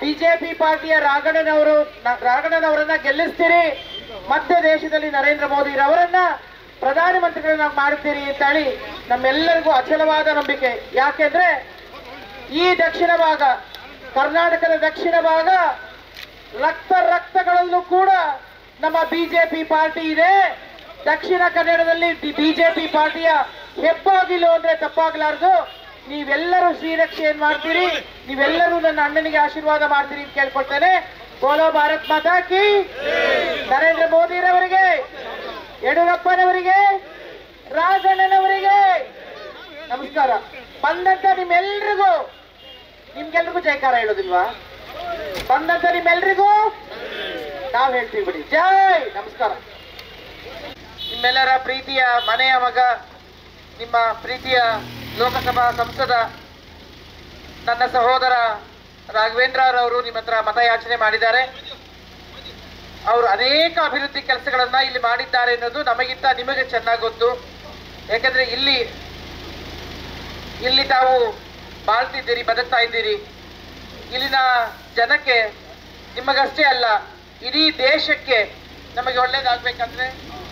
BJP ಪಾರ್ಟಿಯ ರಾಘಣ್ಣನವರು ನ- ರಾಘಣ್ಣನವರನ್ನ ಗೆಲ್ಲಿಸ್ತೀರಿ ಮತ್ತೆ ದೇಶದಲ್ಲಿ ನರೇಂದ್ರ ಮೋದಿ ರವರನ್ನ ಪ್ರಧಾನಮಂತ್ರಿಗಳನ್ನ ಮಾಡ್ತೀರಿ ಅಂತ ಹೇಳಿ ನಮ್ಮೆಲ್ಲರಿಗೂ ಅಚಲವಾದ ನಂಬಿಕೆ ಯಾಕೆಂದ್ರೆ ಈ ದಕ್ಷಿಣ ಭಾಗ ಕರ್ನಾಟಕದ ದಕ್ಷಿಣ ಭಾಗ ರಕ್ತ ರಕ್ತಗಳಲ್ಲೂ ಕೂಡ ನಮ್ಮ ಬಿಜೆಪಿ ಪಾರ್ಟಿ ಇದೆ ದಕ್ಷಿಣ ಕನ್ನಡದಲ್ಲಿ ಬಿಜೆಪಿ ಪಾರ್ಟಿಯ ಹೆಬ್ಬಾಗಿಲು ಅಂದ್ರೆ ತಪ್ಪಾಗ್ಲಾರ್ದು ನೀವೆಲ್ಲರೂ ಶ್ರೀರಕ್ಷೆ ಏನ್ ಮಾಡ್ತೀರಿ ನೀವೆಲ್ಲರೂ ನನ್ನ ಅಣ್ಣನಿಗೆ ಆಶೀರ್ವಾದ ಮಾಡ್ತೀರಿ ಅಂತ ಕೇಳ್ಕೊಳ್ತೇನೆ ಬೋಲೋ ಭಾರತ್ ಮಾತಾ ಕಿ ನರೇಂದ್ರ ಮೋದಿರವರಿಗೆ ಯಡಿಯೂರಪ್ಪನವರಿಗೆ ರಾಜಣ್ಣನವರಿಗೆ ನಮಸ್ಕಾರ ಬಂದಂತ ನಿಮ್ಮೆಲ್ರಿಗೂ ನಿಮ್ಗೆಲ್ರಿಗೂ ಜಯಕಾರ ಹೇಳೋದಿಲ್ವಾ ಬಂದಂತ ನಿಮ್ಮೆಲ್ರಿಗೂ ನಾವ್ ಹೇಳ್ತೀವಿ ಬಿಡಿ ಜೈ ನಮಸ್ಕಾರ ನಿಮ್ಮೆಲ್ಲರ ಪ್ರೀತಿಯ ಮನೆಯ ಮಗ ನಿಮ್ಮ ಪ್ರೀತಿಯ ಲೋಕಸಭಾ ಸಂಸದ ನನ್ನ ಸಹೋದರ ರಾಘವೇಂದ್ರ ಅವರು ನಿಮ್ಮ ಹತ್ರ ಮತಯಾಚನೆ ಮಾಡಿದ್ದಾರೆ ಅವರು ಅನೇಕ ಅಭಿವೃದ್ಧಿ ಕೆಲಸಗಳನ್ನ ಇಲ್ಲಿ ಮಾಡಿದ್ದಾರೆ ಅನ್ನೋದು ನಮಗಿಂತ ನಿಮಗೆ ಚೆನ್ನಾಗಿ ಗೊತ್ತು ಯಾಕಂದ್ರೆ ಇಲ್ಲಿ ಇಲ್ಲಿ ತಾವು ಬಾಳ್ತಿದ್ದೀರಿ ಬದುಕ್ತಾ ಇದ್ದೀರಿ ಇಲ್ಲಿನ ಜನಕ್ಕೆ ನಿಮಗಷ್ಟೇ ಅಲ್ಲ ಇಡೀ ದೇಶಕ್ಕೆ ನಮಗೆ ಒಳ್ಳೇದಾಗ್ಬೇಕಂದ್ರೆ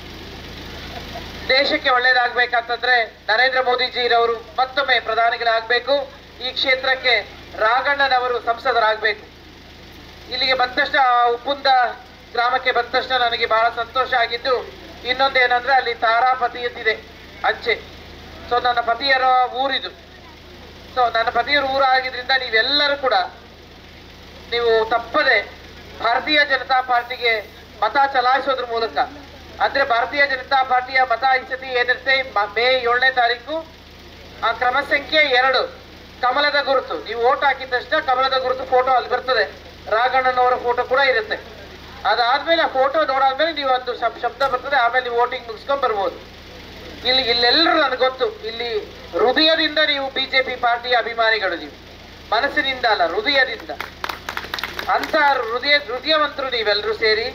ದೇಶಕ್ಕೆ ಒಳ್ಳೇದಾಗ್ಬೇಕಂತಂದ್ರೆ ನರೇಂದ್ರ ಮೋದಿಜಿರವರು ಮತ್ತೊಮ್ಮೆ ಪ್ರಧಾನಿಗಳಾಗಬೇಕು ಈ ಕ್ಷೇತ್ರಕ್ಕೆ ರಾಘಣ್ಣನವರು ಸಂಸದರಾಗಬೇಕು ಇಲ್ಲಿಗೆ ಬಂದ ತಕ್ಷಣ ಆ ಉಪ್ಪುಂದ ಗ್ರಾಮಕ್ಕೆ ಬಂದ ತಕ್ಷಣ ನನಗೆ ಬಹಳ ಸಂತೋಷ ಆಗಿದ್ದು ಇನ್ನೊಂದೇನಂದ್ರೆ ಅಲ್ಲಿ ತಾರಾಪತಿ ಅಂತಿದೆ ಅಂಚೆ ಸೊ ನನ್ನ ಪತಿಯರ ಊರಿದು ಸೊ ನನ್ನ ಪತಿಯರ ಊರು ಆಗಿದ್ರಿಂದ ನೀವೆಲ್ಲರೂ ಕೂಡ ನೀವು ತಪ್ಪದೆ ಭಾರತೀಯ ಜನತಾ ಪಾರ್ಟಿಗೆ ಮತ ಚಲಾಯಿಸೋದ್ರ ಮೂಲಕ ಅಂದ್ರೆ ಭಾರತೀಯ ಜನತಾ ಪಾರ್ಟಿಯ ಮತ ಇಸತಿ ಏನಿರುತ್ತೆ ಮ- ಮೇ ಏಳನೇ ತಾರೀಕು ಆ ಕ್ರಮ ಸಂಖ್ಯೆ ಎರಡು ಕಮಲದ ಗುರುತು ನೀವು ಓಟ್ ಹಾಕಿದ ತಕ್ಷಣ ಕಮಲದ ಗುರುತು ಫೋಟೋ ಅಲ್ಲಿ ಬರ್ತದೆ ರಾಘಣ್ಣನವರ ಫೋಟೋ ಕೂಡ ಇರುತ್ತೆ ಅದಾದ್ಮೇಲೆ ಆ ಫೋಟೋ ನೋಡಾದ್ಮೇಲೆ ನೀವು ಒಂದು ಶಬ್- ಶಬ್ದ ಬರ್ತದೆ ಆಮೇಲೆ ನೀವು ವೋಟಿಂಗ್ ಮುಗಿಸ್ಕೊಂಡ್ ಬರ್ಬೋದು ಇಲ್ಲಿ ಇಲ್ಲೆಲ್ಲರೂ ನನಗೆ ಗೊತ್ತು ಇಲ್ಲಿ ಹೃದಯದಿಂದ ನೀವು ಬಿಜೆಪಿ ಪಾರ್ಟಿಯ ಅಭಿಮಾನಿಗಳು ನೀವು ಮನಸ್ಸಿನಿಂದ ಅಲ್ಲ ಹೃದಯದಿಂದ ಅಂತ ಹೃದಯ ಹೃದಯವಂತರು ನೀವೆಲ್ಲರೂ ಸೇರಿ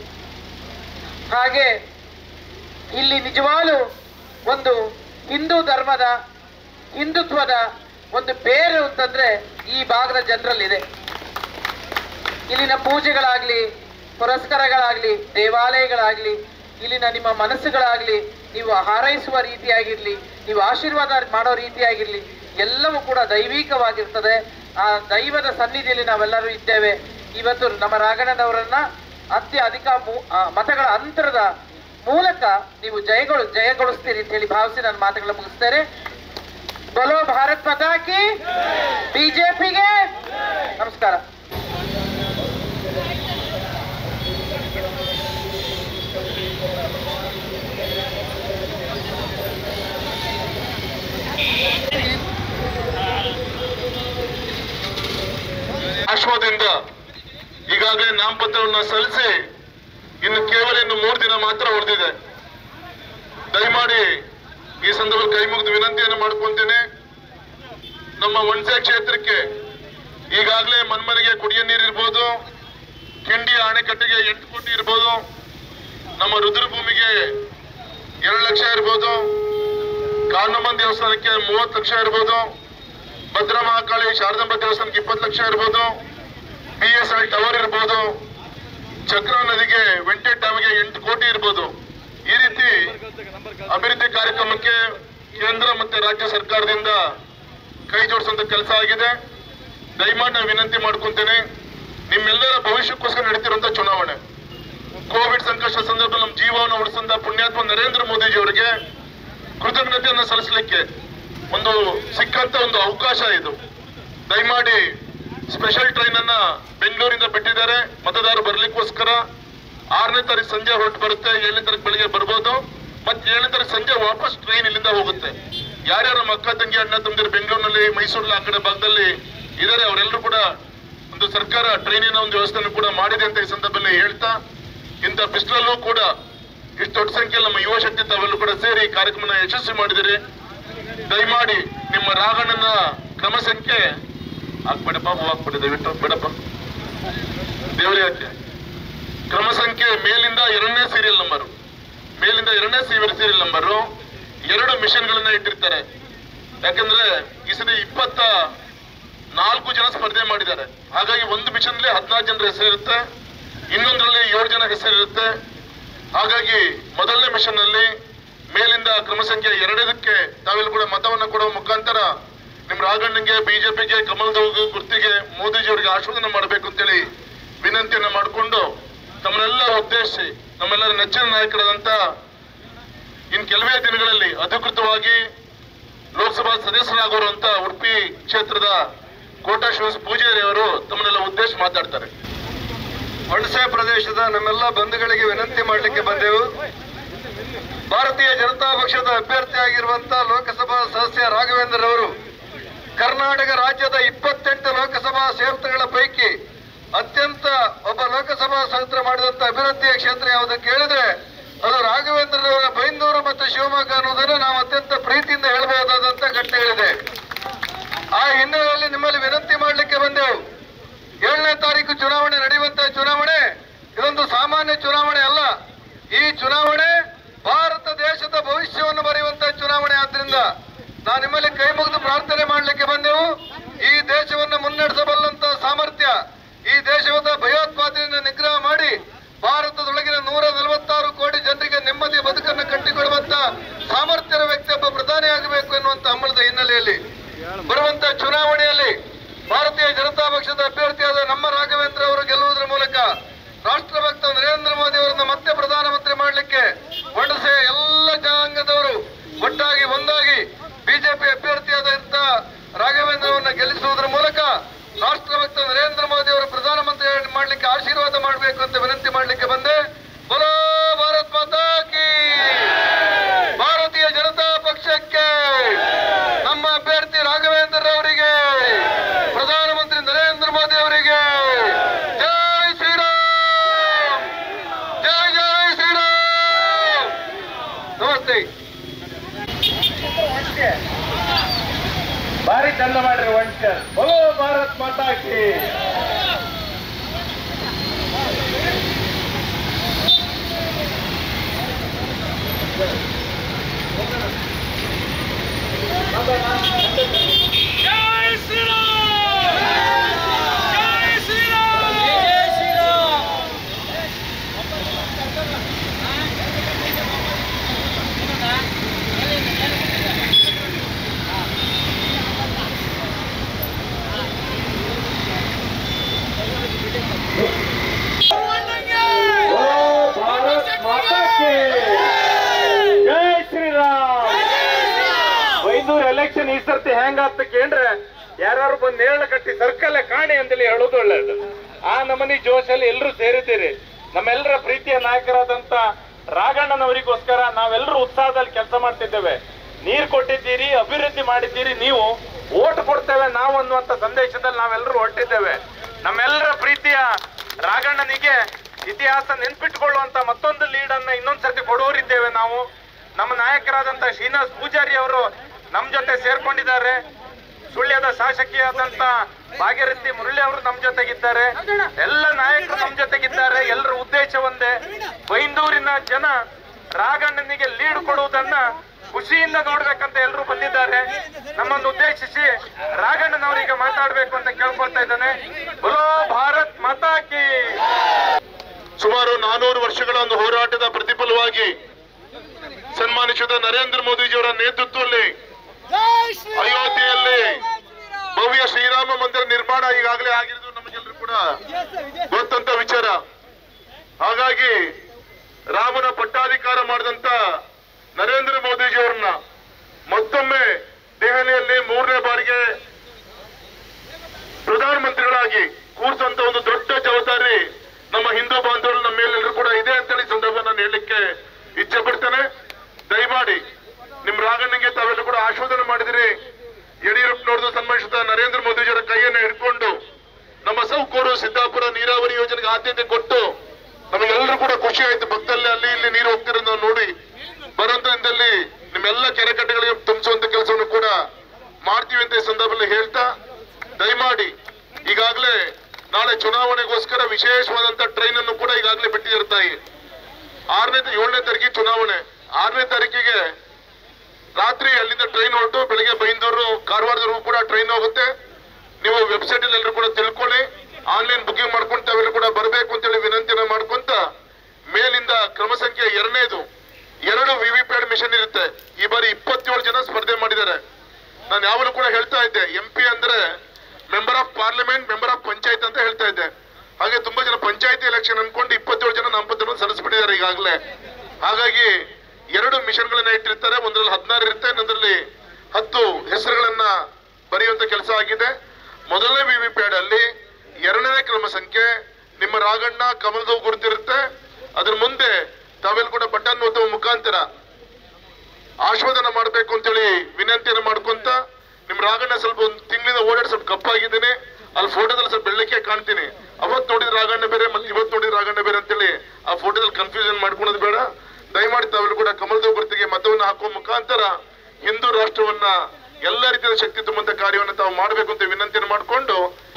ಹಾಗೆ ಇಲ್ಲಿ ನಿಜವಾಗ್ಲೂ ಒಂದು ಹಿಂದೂ ಧರ್ಮದ ಹಿಂದುತ್ವದ ಒಂದು ಬೇರು ಅಂತಂದ್ರೆ ಈ ಭಾಗದ ಜನರಲ್ಲಿದೆ ಇಲ್ಲಿನ ಪೂಜೆಗಳಾಗ್ಲಿ ಪುರಸ್ಕಾರಗಳಾಗ್ಲಿ ದೇವಾಲಯಗಳಾಗ್ಲಿ ಇಲ್ಲಿನ ನಿಮ್ಮ ಮನಸ್ಸುಗಳಾಗ್ಲಿ ನೀವು ಹಾರೈಸುವ ರೀತಿಯಾಗಿರ್ಲಿ ನೀವು ಆಶೀರ್ವಾದ ಮಾಡೋ ರೀತಿಯಾಗಿರ್ಲಿ ಎಲ್ಲವೂ ಕೂಡ ದೈವಿಕವಾಗಿರ್ತದೆ ಆ ದೈವದ ಸನ್ನಿಧಿಯಲ್ಲಿ ನಾವೆಲ್ಲರೂ ಇದ್ದೇವೆ ಇವತ್ತು ನಮ್ಮ ರಾಘಣ್ಣನವರನ್ನ ಅತ್ಯ ಅಧಿಕ ಮೂ- ಆ, ಮತಗಳ ಅಂತರದ ಮೂಲಕ ನೀವು ಜಯಗಳು ಜಯಗೊಳಿಸ್ತೀರಿ ಅಂತ ಹೇಳಿ ಭಾವಿಸಿ ನನ್ನ ಮಾತುಗಳನ್ನ ಮುಗಿಸ್ತೇನೆ ಬಲೋ ಭಾರತ್ ಪತಾಕಿ ಬಿಜೆಪಿಗೆ ನಮಸ್ಕಾರ ಆಶ್ವಾದಿಂದ ಈಗಾಗಲೇ ನಾಮಪತ್ರವನ್ನ ಸಲ್ಲಿಸಿ ಇನ್ನು ಕೇವಲ ಇನ್ನು ಮೂರು ದಿನ ಮಾತ್ರ ಉಳಿದಿದೆ ದಯಮಾಡಿ ಈ ಸಂದರ್ಭದಲ್ಲಿ ಕೈ ಮುಗಿದು ವಿನಂತಿಯನ್ನು ಮಾಡ್ಕೊಂತೇನೆ ನಮ್ಮ ಹುಣಸೆ ಕ್ಷೇತ್ರಕ್ಕೆ ಈಗಾಗಲೇ ಮನ್ಮನೆಗೆ ಕುಡಿಯೋ ನೀರು ಇರ್ಬೋದು ಕಿಂಡಿ ಅಣೆಕಟ್ಟೆಗೆ ಎಂಟು ಕೋಟಿ ಇರ್ಬೋದು ನಮ್ಮ ರುದ್ರಭೂಮಿಗೆ ಎರಡು ಲಕ್ಷ ಇರ್ಬೋದು ಕಾನಮನ್ ದೇವಸ್ಥಾನಕ್ಕೆ ಮೂವತ್ತು ಲಕ್ಷ ಇರ್ಬೋದು ಭದ್ರಾ ಮಹಾಕಾಳಿ ಶಾರದಾಂಬ ದೇವಸ್ಥಾನಕ್ಕೆ ಇಪ್ಪತ್ತು ಲಕ್ಷ ಇರ್ಬೋದು ಪಿ ಎಸ್ ಐ ಟವರ್ ಇರ್ಬೋದು ಚಕ್ರ ನದಿಗೆ ವೆಂಟೇಜ್ ಡ್ಯಾಮ್ಗೆ ಎಂಟು ಕೋಟಿ ಇರ್ಬೋದು ಈ ರೀತಿ ಅಭಿವೃದ್ಧಿ ಕಾರ್ಯಕ್ರಮಕ್ಕೆ ಕೇಂದ್ರ ಮತ್ತೆ ರಾಜ್ಯ ಸರ್ಕಾರದಿಂದ ಕೈ ಜೋಡಿಸುವಂತ ಕೆಲಸ ಆಗಿದೆ ದಯಮಾಡಿ ನಾನು ವಿನಂತಿ ಮಾಡ್ಕೊಂತೇನೆ ನಿಮ್ಮೆಲ್ಲರ ಭವಿಷ್ಯಕ್ಕೋಸ್ಕರ ನಡೀತಿರುವಂತ ಚುನಾವಣೆ ಕೋವಿಡ್ ಸಂಕಷ್ಟ ಸಂದರ್ಭದಲ್ಲಿ ನಮ್ಮ ಜೀವವನ್ನು ಉಳಿಸಂತ ಪುಣ್ಯಾತ್ಮ ನರೇಂದ್ರ ಮೋದಿಜಿ ಅವರಿಗೆ ಕೃತಜ್ಞತೆಯನ್ನು ಸಲ್ಲಿಸಲಿಕ್ಕೆ ಒಂದು ಸಿಕ್ಕಂತ ಒಂದು ಅವಕಾಶ ಇದು ದಯಮಾಡಿ ಸ್ಪೆಷಲ್ ಟ್ರೈನ್ ಅನ್ನ ಬೆಂಗಳೂರಿಂದ ಬಿಟ್ಟಿದ್ದಾರೆ ಮತದಾರರು ಬರ್ಲಿಕ್ಕೋಸ್ಕರ ಆರನೇ ತಾರೀಕು ಸಂಜೆ ಹೊರಟು ಬರುತ್ತೆ ಏಳನೇ ತಾರೀಕು ಬೆಳಿಗ್ಗೆ ಬರ್ಬೋದು ಮತ್ತೆ ಏಳನೇ ತಾರೀಕು ಸಂಜೆ ವಾಪಸ್ ಟ್ರೈನ್ ಇಲ್ಲಿಂದ ಹೋಗುತ್ತೆ ಯಾರ್ಯಾರ ನಮ್ಮ ಅಕ್ಕ ತಂಗಿ ಅಣ್ಣ ತಮ್ಮದಿರು ಬೆಂಗಳೂರಿನಲ್ಲಿ ಮೈಸೂರಲ್ಲಿ ಆ ಕಡೆ ಭಾಗದಲ್ಲಿ ಇದ್ದಾರೆ ಅವರೆಲ್ಲರೂ ಕೂಡ ಒಂದು ಸರ್ಕಾರ ಟ್ರೈನಿನ ಒಂದು ವ್ಯವಸ್ಥೆಯನ್ನು ಕೂಡ ಮಾಡಿದೆ ಅಂತ ಈ ಸಂದರ್ಭದಲ್ಲಿ ಹೇಳ್ತಾ ಇಂಥ ಬಿಸಿಲಲ್ಲೂ ಕೂಡ ಇಷ್ಟು ದೊಡ್ಡ ಸಂಖ್ಯೆಯಲ್ಲಿ ನಮ್ಮ ಯುವ ಶಕ್ತಿ ತಾವೆಲ್ಲರೂ ಕೂಡ ಸೇರಿ ಈ ಕಾರ್ಯಕ್ರಮನ ಯಶಸ್ವಿ ಮಾಡಿದಿರಿ ದಯಮಾಡಿ ನಿಮ್ಮ ರಾಘಣ್ಣನ ಕ್ರಮ ಸಂಖ್ಯೆ ಹಾಕ್ಬೇಡಪ್ಪ ಹೂ ಹಾಕ್ಬಿಡಿ ದಯವಿಟ್ಟು ಬೇಡಪ್ಪ ದೇವರೇ ಯಾಕೆ ಕ್ರಮ ಸಂಖ್ಯೆ ಮೇಲಿಂದ ಎರಡನೇ ಸೀರಿಯಲ್ ನಂಬರ್ ಮೇಲಿಂದ ಎರಡನೇ ಸೀರಿಯಲ್ ನಂಬರು ಎರಡು ಮಿಷನ್ಗಳನ್ನ ಇಟ್ಟಿರ್ತಾರೆ ಯಾಕಂದ್ರೆ ಈ ಸರಿ ಇಪ್ಪತ್ತ ನಾಲ್ಕು ಜನ ಸ್ಪರ್ಧೆ ಮಾಡಿದ್ದಾರೆ ಹಾಗಾಗಿ ಒಂದು ಮಿಷನ್ ಅಲ್ಲಿ ಹದಿನಾರು ಜನರ ಹೆಸರಿರುತ್ತೆ ಇನ್ನೊಂದರಲ್ಲಿ ಏಳು ಜನ ಹೆಸರಿರುತ್ತೆ ಹಾಗಾಗಿ ಮೊದಲನೇ ಮಿಷನ್ ನಲ್ಲಿ ಮೇಲಿಂದ ಕ್ರಮ ಸಂಖ್ಯೆ ಎರಡದಕ್ಕೆ ತಾವೆಲ್ಲ ಕೂಡ ಮತವನ್ನು ಕೊಡುವ ಮುಖಾಂತರ ನಿಮ್ ರಾಘಣ್ಣಂಗೆ ಬಿಜೆಪಿಗೆ ಕಮಲದ ಗುರ್ತಿಗೆ ಮೋದಿಜಿಯವರಿಗೆ ಆಶೀರ್ವಾದನ ಮಾಡಬೇಕು ಅಂತೇಳಿ ವಿನಂತಿಯನ್ನ ಮಾಡಿಕೊಂಡು ತಮ್ಮನ್ನೆಲ್ಲ ಉದ್ದೇಶಿಸಿ ನಮ್ಮೆಲ್ಲರ ನೆಚ್ಚಿನ ನಾಯಕರಾದಂತ ಇನ್ ಕೆಲವೇ ದಿನಗಳಲ್ಲಿ ಅಧಿಕೃತವಾಗಿ ಲೋಕಸಭಾ ಸದಸ್ಯರಾಗೋರು ಅಂತ ಉಡುಪಿ ಕ್ಷೇತ್ರದ ಕೋಟಾ ಶಿವಸ್ ಪೂಜಾರಿ ಅವರು ತಮ್ಮನ್ನೆಲ್ಲ ಉದ್ದೇಶ ಮಾತಾಡ್ತಾರೆ ಹುಣಸೆ ಪ್ರದೇಶದ ನಮ್ಮೆಲ್ಲ ಬಂಧುಗಳಿಗೆ ವಿನಂತಿ ಮಾಡಲಿಕ್ಕೆ ಬಂದೆವು ಭಾರತೀಯ ಜನತಾ ಪಕ್ಷದ ಅಭ್ಯರ್ಥಿಯಾಗಿರುವಂತಹ ಲೋಕಸಭಾ ಸದಸ್ಯ ರಾಘವೇಂದ್ರ ಅವರು ಕರ್ನಾಟಕ ರಾಜ್ಯದ ಇಪ್ಪತ್ತೆಂಟು ಲೋಕಸಭಾ ಕ್ಷೇತ್ರಗಳ ಪೈಕಿ ಅತ್ಯಂತ ಒಬ್ಬ ಲೋಕಸಭಾ ಸದಸ್ಯರು ಮಾಡಿದಂತ ಅಭಿವೃದ್ಧಿಯ ಕ್ಷೇತ್ರ ಯಾವುದು ಕೇಳಿದ್ರೆ ಅದು ರಾಘವೇಂದ್ರರವರ ಬೈಂದೂರು ಮತ್ತು ಶಿವಮೊಗ್ಗ ಅನ್ನೋದನ್ನು ನಾವು ಅತ್ಯಂತ ಪ್ರೀತಿಯಿಂದ ಹೇಳಬಹುದಾದಂತ ಘಟ್ಟಗಳಿದೆ ಆ ಹಿನ್ನೆಲೆಯಲ್ಲಿ ನಿಮ್ಮಲ್ಲಿ ವಿನಂತಿ ಮಾಡಲಿಕ್ಕೆ ಬಂದೆವು ಏಳನೇ ತಾರೀಕು ಚುನಾವಣೆ ನಡೆಯುವಂತಹ ಚುನಾವಣೆ ಇದೊಂದು ಸಾಮಾನ್ಯ ಚುನಾವಣೆ ಅಲ್ಲ ಈ ಚುನಾವಣೆ ಭಾರತ ದೇಶದ ಭವಿಷ್ಯವನ್ನು ಬರೆಯುವಂತಹ ಚುನಾವಣೆ ಆದ್ರಿಂದ ನಾನು ನಿಮ್ಮಲ್ಲಿ ಕೈ ಮುಗಿದು ಪ್ರಾರ್ಥನೆ ಮಾಡಲಿಕ್ಕೆ ಬಂದೆವು ಈ ದೇಶವನ್ನು ಮುನ್ನಡೆಸಬಲ್ಲಂತಹ ಸಾಮರ್ಥ್ಯ ಈ ದೇಶದ ಭಯೋತ್ಪಾದನೆಯನ್ನು ನಿಗ್ರಹ ಮಾಡಿ ಭಾರತದೊಳಗಿನ ನೂರ ನಲವತ್ತಾರು ಕೋಟಿ ಜನರಿಗೆ ನೆಮ್ಮದಿಯ ಬದುಕನ್ನು ಕಟ್ಟಿಕೊಡುವಂತ ಸಾಮರ್ಥ್ಯದ ವ್ಯಕ್ತಿ ಒಬ್ಬ ಪ್ರಧಾನಿ ಆಗಬೇಕು ಎನ್ನುವಂತ ಹಮ್ಮಳದ ಹಿನ್ನೆಲೆಯಲ್ಲಿ ಬರುವಂತ ಚುನಾವಣೆಯಲ್ಲಿ ಭಾರತೀಯ ಜನತಾ ಪಕ್ಷದ ಅಭ್ಯರ್ಥಿಯಾದ ನಮ್ಮ ರಾಘವೇಂದ್ರ ಅವರು ಗೆಲ್ಲುವುದರ ಮೂಲಕ ರಾಷ್ಟ್ರಭಕ್ತ ನರೇಂದ್ರ ಮೋದಿ ಅವರನ್ನ ಮತ್ತೆ ಪ್ರಧಾನಮಂತ್ರಿ ಮಾಡಲಿಕ್ಕೆ ಹೊಣಸೆ ಎಲ್ಲ ಜನಾಂಗದವರು ಒಟ್ಟಾಗಿ ಒಂದಾಗಿ ಬಿಜೆಪಿ ಅಭ್ಯರ್ಥಿಯಾದ ಇಂಥ ರಾಘವೇಂದ್ರ ಅವರನ್ನ ಗೆಲ್ಲಿಸುವುದರ ಮೂಲಕ ರಾಷ್ಟ್ರಭಕ್ತ ನರೇಂದ್ರ ಮೋದಿ ಅವರು ಪ್ರಧಾನಮಂತ್ರಿ ಮಾಡಲಿಕ್ಕೆ ಆಶೀರ್ವಾದ ಮಾಡಬೇಕು ಅಂತ ವಿನಂತಿ ಮಾಡಲಿಕ್ಕೆ ಬಂದೆ ಬಲೋ ಭಾರತ್ ಮಾತಾ ಕಿ ಭಾರತೀಯ ಜನತಾ ಪಕ್ಷಕ್ಕೆ ನಮ್ಮ ಅಭ್ಯರ್ಥಿ ರಾಘವೇಂದ್ರ ಅವರಿಗೆ ಪ್ರಧಾನಮಂತ್ರಿ ನರೇಂದ್ರ ಮೋದಿ ಅವರಿಗೆ ಜೈ ಶ್ರೀರಾಮ್ ಜೈ ಜೈ ಶ್ರೀರಾಮ್ ನಮಸ್ತೆ ಭಾರಿ ಚಂದ ಮಾಡ್ರಿ ವಂಚರ್ ಬಲೋ ಭಾರತ್ ಮಾತಾ ಕಿ ಭಾರತ್ ಮಾತಾ ಕಿ ಜೈ ಶ್ರೀರಾಮ್ ಬೈಂದೂರು ಎಲೆಕ್ಷನ್ ಈ ಸರ್ತಿ ಹೆಂಗಾತ ಕೇಂದ್ರ ಯಾರು ಬಂದ್ ನೇರಳ ಕಟ್ಟಿ ಸರ್ಕಲ್ ಕಾಣಿ ಅಂತೇಳಿ ಹೇಳೋದು ಒಳ್ಳೇದು ಆ ನಮನಿ ಜೋಶಲ್ಲಿ ಎಲ್ಲರೂ ಸೇರಿದ್ದೀರಿ ನಮ್ಮೆಲ್ಲರ ಪ್ರೀತಿಯ ನಾಯಕರಾದಂತ ರಾಘಣ್ಣನವರಿಗೋಸ್ಕರ ನಾವೆಲ್ಲರೂ ಉತ್ಸಾಹದಲ್ಲಿ ಕೆಲಸ ಮಾಡ್ತಿದ್ದೇವೆ ನೀರು ಕೊಟ್ಟಿದ್ದೀರಿ ಅಭಿವೃದ್ಧಿ ಮಾಡಿದ್ದೀರಿ ನೀವು ಓಟ್ ಕೊಡ್ತೇವೆ ನಾವು ಅನ್ನುವಂತ ಸಂದೇಶದಲ್ಲಿ ನಾವೆಲ್ಲರೂ ಹೊರಟಿದ್ದೇವೆ ನಮ್ಮೆಲ್ಲರ ಪ್ರೀತಿಯ ರಾಘಣ್ಣನಿಗೆ ಇತಿಹಾಸ ನೆನ್ಪಿಟ್ಕೊಳ್ಳುವಂತ ಮತ್ತೊಂದು ಲೀಡ್ ಅನ್ನ ಇನ್ನೊಂದ್ಸತಿ ಕೊಡುವರಿದ್ದೇವೆ ನಾವು ನಮ್ಮ ನಾಯಕರಾದಂತ ಶ್ರೀನಿವಾಸ್ ಪೂಜಾರಿ ಅವರು ನಮ್ ಜೊತೆ ಸೇರ್ಕೊಂಡಿದ್ದಾರೆ ಸುಳ್ಯದ ಶಾಸಕಿಯಾದಂತ ಭಾಗ್ಯರಥಿ ಮುರಳಿ ಅವರು ನಮ್ ಜೊತೆಗಿದ್ದಾರೆ ಎಲ್ಲ ನಾಯಕರು ನಮ್ ಜೊತೆಗಿದ್ದಾರೆ ಎಲ್ಲರ ಉದ್ದೇಶ ಒಂದೇ ಬೈಂದೂರಿನ ಜನ ರಾಘಣ್ಣನಿಗೆ ಲೀಡ್ ಕೊಡುವುದನ್ನ ಖುಷಿಯಿಂದ ನೋಡ್ಬೇಕಂತ ಎಲ್ಲರೂ ಬಂದಿದ್ದಾರೆ ನಮ್ಮನ್ನು ಉದ್ದೇಶಿಸಿ ರಾಘಣ್ಣನವರಿಗೆ ಮಾತಾಡ್ಬೇಕು ಅಂತ ಕೇಳ್ಕೊಳ್ತಾ ಇದ್ದಾನೆ ಬಲೋ ಭಾರತ್ ಮಾತಾ ಕಿ ಸುಮಾರು ನಾನೂರು ವರ್ಷಗಳ ಒಂದು ಹೋರಾಟದ ಪ್ರತಿಫಲವಾಗಿ ಸನ್ಮಾನಿಸಿದ ನರೇಂದ್ರ ಮೋದಿಜಿಯವರ ನೇತೃತ್ವದಲ್ಲಿ ಅಯೋಧ್ಯೆಯಲ್ಲಿ ಭವ್ಯ ಶ್ರೀರಾಮ ಮಂದಿರ ನಿರ್ಮಾಣ ಈಗಾಗಲೇ ಆಗಿರೋದು ನಮಗೆಲ್ಲರೂ ಕೂಡ ಗೊತ್ತಂತ ವಿಚಾರ ಹಾಗಾಗಿ ರಾಮನ ಪಟ್ಟಾಧಿಕಾರ ಮಾಡಿದಂತ ನರೇಂದ್ರ ಮೋದಿಜಿಯವರನ್ನ ಮತ್ತೊಮ್ಮೆ ದೆಹಲಿಯಲ್ಲಿ ಮೂರನೇ ಬಾರಿಗೆ ಪ್ರಧಾನಮಂತ್ರಿಗಳಾಗಿ ಕೂರಿಸುವಂತ ಒಂದು ದೊಡ್ಡ ಜವಾಬ್ದಾರಿ ನಮ್ಮ ಹಿಂದೂ ಬಾಂಧವರು ನಮ್ಮ ಮೇಲೆಲ್ಲರೂ ಕೂಡ ಇದೆ ಅಂತೇಳಿ ಸಂದರ್ಭ ನಾನು ಹೇಳಲಿಕ್ಕೆ ಇಚ್ಛೆ ಪಡ್ತೇನೆ ದಯಮಾಡಿ ನಿಮ್ ರಾಘಣ್ಣಗೆ ತಾವೆಲ್ಲ ಕೂಡ ಆಶೋಧನೆ ಮಾಡಿದಿರಿ ಯಡಿಯೂರಪ್ಪನವ್ರದ್ದು ಸನ್ಮಾನಿಸಿದ ನರೇಂದ್ರ ಮೋದಿಜಿಯವರ ಕೈಯನ್ನು ಹಿಡ್ಕೊಂಡು ನಮ್ಮ ಸೌಕೂರು ಸಿದ್ದಾಪುರ ನೀರಾವರಿ ಯೋಜನೆಗೆ ಆದ್ಯತೆ ಕೊಟ್ಟು ನಮಗೆಲ್ಲರೂ ಕೂಡ ಖುಷಿ ಆಯ್ತು ಪಕ್ಕದಲ್ಲಿ ಅಲ್ಲಿ ಇಲ್ಲಿ ನೀರು ಹೋಗ್ತಿರೋದು ನಾವು ನೋಡಿ ಬರುವಂತದಲ್ಲಿ ನಿಮ್ಮೆಲ್ಲ ಕೆರೆಕಟ್ಟೆಗಳಿಗೆ ತುಂಬಿಸುವಂತ ಕೆಲಸವನ್ನು ಕೂಡ ಮಾಡ್ತೀವಿ ಅಂತ ಈ ಸಂದರ್ಭದಲ್ಲಿ ಹೇಳ್ತಾ ದಯಮಾಡಿ ಈಗಾಗಲೇ ನಾಳೆ ಚುನಾವಣೆಗೋಸ್ಕರ ವಿಶೇಷವಾದಂತ ಟ್ರೈನ್ ಅನ್ನು ಕೂಡ ಈಗಾಗಲೇ ಬಿಟ್ಟಿದ್ದಾರೆ ತಾಯಿ ಆರನೇ ಏಳನೇ ತಾರೀಕಿಗೆ ಚುನಾವಣೆ ಆರನೇ ತಾರೀಕಿಗೆ ರಾತ್ರಿ ಅಲ್ಲಿಂದ ಟ್ರೈನ್ ಹೊರಟು ಬೆಳಿಗ್ಗೆ ಬೈಂದೂರು ಕಾರವಾರದವರೆಗೂ ಕೂಡ ಟ್ರೈನ್ ಹೋಗುತ್ತೆ ನೀವು ವೆಬ್ಸೈಟ್ ಅಲ್ಲಿ ಎಲ್ಲರೂ ಕೂಡ ತಿಳ್ಕೊಳ್ಳಿ ಆನ್ಲೈನ್ ಬುಕಿಂಗ್ ಮಾಡ್ಕೊಂಡು ತಾವೆಲ್ಲರೂ ಕೂಡ ಬರಬೇಕು ಅಂತೇಳಿ ವಿನಂತಿನ ಮಾಡ್ಕೊಂತ ಮೇಲಿಂದ ಕ್ರಮ ಸಂಖ್ಯೆ ಎರಡನೇದು ಎರಡು ವಿವಿಪ್ಯಾಟ್ ಮಿಷನ್ ಇರುತ್ತೆ ಈ ಬಾರಿ ಇಪ್ಪತ್ತೇಳು ಜನ ಸ್ಪರ್ಧೆ ಮಾಡಿದ್ದಾರೆ ನಾನು ಯಾವಾಗಲೂ ಕೂಡ ಹೇಳ್ತಾ ಇದ್ದೆ ಎಂ ಪಿ ಅಂದ್ರೆ member of parliament member of panchayat ಅಂತ ಹೇಳ್ತಾ ಇದ್ದೆ ಹಾಗೆ ತುಂಬಾ ಜನ ಪಂಚಾಯತಿ ಎಲೆಕ್ಷನ್ ಅನ್ಕೊಂಡು ಇಪ್ಪತ್ತೇಳು ಜನ ನಾಮಪತ್ರವನ್ನು ಸಲ್ಲಿಸ್ಬಿಟ್ಟಿದ್ದಾರೆ ಈಗಾಗಲೇ ಹಾಗಾಗಿ ಎರಡು ಮಿಷನ್ಗಳನ್ನ ಇಟ್ಟಿರ್ತಾರೆ ಒಂದರಲ್ಲಿ ಹದಿನಾರು ಇರುತ್ತೆ ಇನ್ನೊಂದರಲ್ಲಿ ಹತ್ತು ಹೆಸರುಗಳನ್ನ ಬರೆಯುವಂತ ಕೆಲಸ ಆಗಿದೆ ಮೊದಲನೇ ವಿವಿ ಪ್ಯಾಡ್ ಅಲ್ಲಿ ಎರಡನೇ ಕ್ರಮ ಸಂಖ್ಯೆ ನಿಮ್ಮ ರಾಗಣ್ಣ ಕಮಲದ ಗುರುತಿರುತ್ತೆ ಅದ್ರ ಮುಂದೆ ತಾವೆಲ್ಲ ಕೂಡ ಬಟನ್ ಒತ್ತುವ ಮುಖಾಂತರ ಆಶೀರ್ವಾದನ ಮಾಡಬೇಕು ಅಂತೇಳಿ ವಿನಂತಿಯನ್ನು ಮಾಡ್ಕೊಂತ ನಿಮ್ ರಾಗಣ್ಣ ಸ್ವಲ್ಪ ಒಂದು ತಿಂಗಳಿಂದ ಓಡಾಡಿ ಸ್ವಲ್ಪ ಕಪ್ಪಾಗಿದ್ದೀನಿ ಅಲ್ಲಿ ಫೋಟೋದಲ್ಲಿ ಸ್ವಲ್ಪ ಬೆಳ್ಳಕ್ಕೆ ಕಾಣ್ತೀನಿ ಅವತ್ ನೋಡಿದ ರಾಗಣ್ಣ ಬೇರೆ ಮತ್ತೆ ಇವತ್ತು ನೋಡಿದ ರಾಗಣ್ಣ ಬೇರೆ ಅಂತೇಳಿ ಆ ಫೋಟೋದಲ್ಲಿ ಕನ್ಫ್ಯೂಷನ್ ಮಾಡ್ಕೊಳೋದು ಬೇಡ ದಯಮಾಡಿ ತಾವೆಲ್ಲ ಕೂಡ ಕಮಲದೇವ್ ಗುರುತಿಗೆ ಮತವನ್ನು ಹಾಕುವ ಮುಖಾಂತರ ಹಿಂದೂ ರಾಷ್ಟ್ರವನ್ನ ಎಲ್ಲ ರೀತಿಯ ಶಕ್ತಿ ತುಂಬುವಂತ ಕಾರ್ಯವನ್ನು ತಾವು ಮಾಡಬೇಕು ಅಂತ ವಿನಂತಿಯನ್ನು ಮಾಡಿಕೊಂಡು